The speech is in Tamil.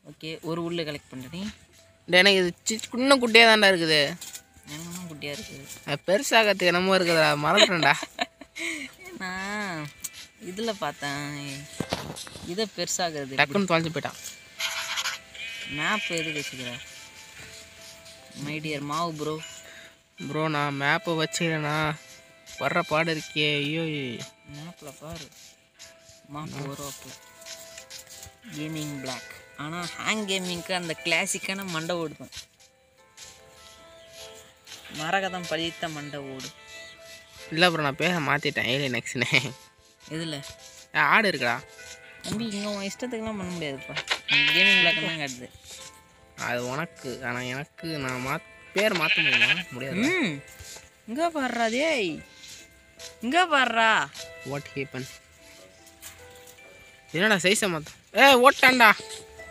ஓகே ஒரு உள்ளே கலெக்ட் பண்ணுறேன் டேய், எனக்கு இது சி இன்னும் குட்டியாக தான்டா இருக்குது என்னமோ குட்டியாக இருக்குது அது பெருசாகிறதுக்கு என்னமோ இருக்குதுடா மறந்துட்டேன்டா நான் இதில் பார்த்தேன் இதை பெருசாகிறது டக்குன்னு தொலைஞ்சு போயிட்டான் மேப் எதுக்கு வச்சுக்கிற மை டியர் மாவு ப்ரோ ப்ரோ நான் மேப்பை வச்சுக்கிறேண்ணா வர்ற பாடு இருக்கே ஐயோ மேப்பில் பாரு மாப் ஓரோப்பில் கேமிங் பிளாக் ஆனால் ஹேங் கேமிங்க்கு அந்த கிளாசிக்கான மண்டை ஓடு தான் மரகதம் பதித்த மண்டை ஓடு இல்லை ப்ரோ நான் பேரை மாற்றிட்டேன் ஏலி நெக்ஸ்ட்னே இதில் ஆடு இருக்குடா தம்பி இங்கே உன் இஷ்டத்துக்குலாம் பண்ண முடியாதுப்பா கேமிங் பிளாக் தான் காட்டுது அது உனக்கு ஆனால் எனக்கு நான் மா பேர் மாற்ற முடியுமா முடியாது ம் இங்கே பாடுறா டேய் இங்கே பாடுறா வாட் ஹேப்பன் என்னடா சைஸை மாற்ற ஏ ஓட்டான்டா